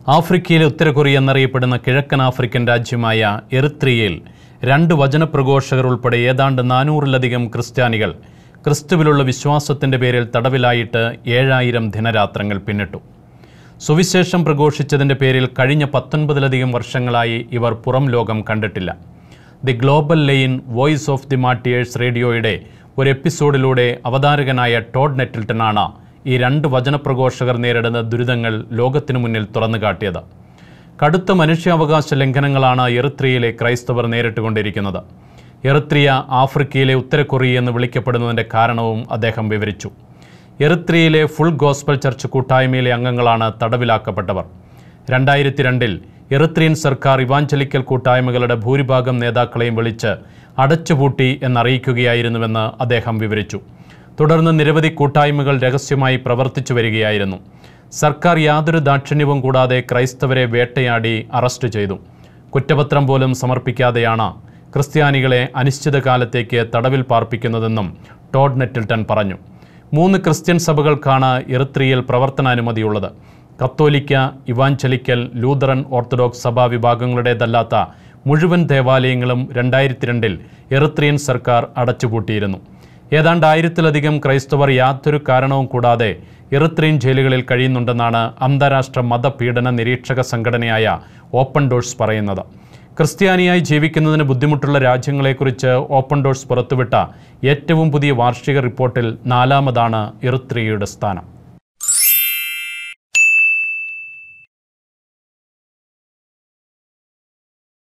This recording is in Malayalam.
ആഫ്രിക്കയിലെ ഉത്തരകൊറി എന്നറിയപ്പെടുന്ന കിഴക്കൻ ആഫ്രിക്കൻ രാജ്യമായ എറിത്രിയയിൽ രണ്ട് വചനപ്രഘോഷകർ ഉൾപ്പെടെ ഏതാണ്ട് നാനൂറിലധികം ക്രിസ്ത്യാനികൾ ക്രിസ്തുവിലുള്ള വിശ്വാസത്തിൻ്റെ പേരിൽ തടവിലായിട്ട് ഏഴായിരം ദിനരാത്രങ്ങൾ പിന്നിട്ടു സുവിശേഷം പ്രഘോഷിച്ചതിൻ്റെ പേരിൽ കഴിഞ്ഞ പത്തൊൻപതിലധികം വർഷങ്ങളായി ഇവർ പുറം ലോകം കണ്ടിട്ടില്ല the global lane voice of the martyrs റേഡിയോയുടെ ഒരു എപ്പിസോഡിലൂടെ അവതാരകനായ ടോഡ് നെറ്റിൽട്ടനാണ് ഈ രണ്ട് വചനപ്രഘോഷകർ നേരിടുന്ന ദുരിതങ്ങൾ ലോകത്തിനു മുന്നിൽ തുറന്നു കാട്ടിയത് കടുത്ത മനുഷ്യാവകാശ ലംഘനങ്ങളാണ് എറിത്രിയയിലെ ക്രൈസ്തവർ നേരിട്ടുകൊണ്ടിരിക്കുന്നത് എറിത്രിയ ആഫ്രിക്കയിലെ ഉത്തരകൊറിയ എന്ന് വിളിക്കപ്പെടുന്നതിൻ്റെ കാരണവും അദ്ദേഹം വിവരിച്ചു എറിത്രിയയിലെ ഫുൾ ഗോസ്പൽ ചർച്ച് കൂട്ടായ്മയിലെ അംഗങ്ങളാണ് തടവിലാക്കപ്പെട്ടവർ രണ്ടായിരത്തി രണ്ടിൽ എറിത്രിയൻ സർക്കാർ ഇവാഞ്ചലിക്കൽ കൂട്ടായ്മകളുടെ ഭൂരിഭാഗം നേതാക്കളെയും വിളിച്ച് അടച്ചുപൂട്ടി എന്നറിയിക്കുകയായിരുന്നുവെന്ന് അദ്ദേഹം വിവരിച്ചു തുടർന്ന് നിരവധി കൂട്ടായ്മകൾ രഹസ്യമായി പ്രവർത്തിച്ചു വരികയായിരുന്നു സർക്കാർ യാതൊരു ദാക്ഷിണ്യവും കൂടാതെ ക്രൈസ്തവരെ വേട്ടയാടി അറസ്റ്റ് ചെയ്തു കുറ്റപത്രം പോലും സമർപ്പിക്കാതെയാണ് ക്രിസ്ത്യാനികളെ അനിശ്ചിതകാലത്തേക്ക് തടവിൽ പാർപ്പിക്കുന്നതെന്നും ടോഡ് നെറ്റിൽട്ടൺ പറഞ്ഞു മൂന്ന് ക്രിസ്ത്യൻ സഭകൾക്കാണ് എറിത്രിയയിൽ പ്രവർത്തനാനുമതിയുള്ളത് കത്തോലിക്ക ഇവാഞ്ചലിക്കൽ ലൂതറൻ ഓർത്തഡോക്സ് സഭാ വിഭാഗങ്ങളുടേതല്ലാത്ത മുഴുവൻ ദേവാലയങ്ങളും രണ്ടായിരത്തി രണ്ടിൽ എറിത്രിയൻ സർക്കാർ അടച്ചുപൂട്ടിയിരുന്നു ഏതാണ്ട് ആയിരത്തിലധികം ക്രൈസ്തവർ യാതൊരു കാരണവും കൂടാതെ എറിത്രിയൻ ജയിലുകളിൽ കഴിയുന്നുണ്ടെന്നാണ് അന്താരാഷ്ട്ര മതപീഡന നിരീക്ഷക സംഘടനയായ ഓപ്പൺ ഡോഴ്സ് പറയുന്നത് ക്രിസ്ത്യാനിയായി ജീവിക്കുന്നതിന് ബുദ്ധിമുട്ടുള്ള രാജ്യങ്ങളെക്കുറിച്ച് ഓപ്പൺ ഡോഴ്സ് പുറത്തുവിട്ട ഏറ്റവും പുതിയ വാർഷിക റിപ്പോർട്ടിൽ നാലാമതാണ് എറിത്രിയയുടെ സ്ഥാനം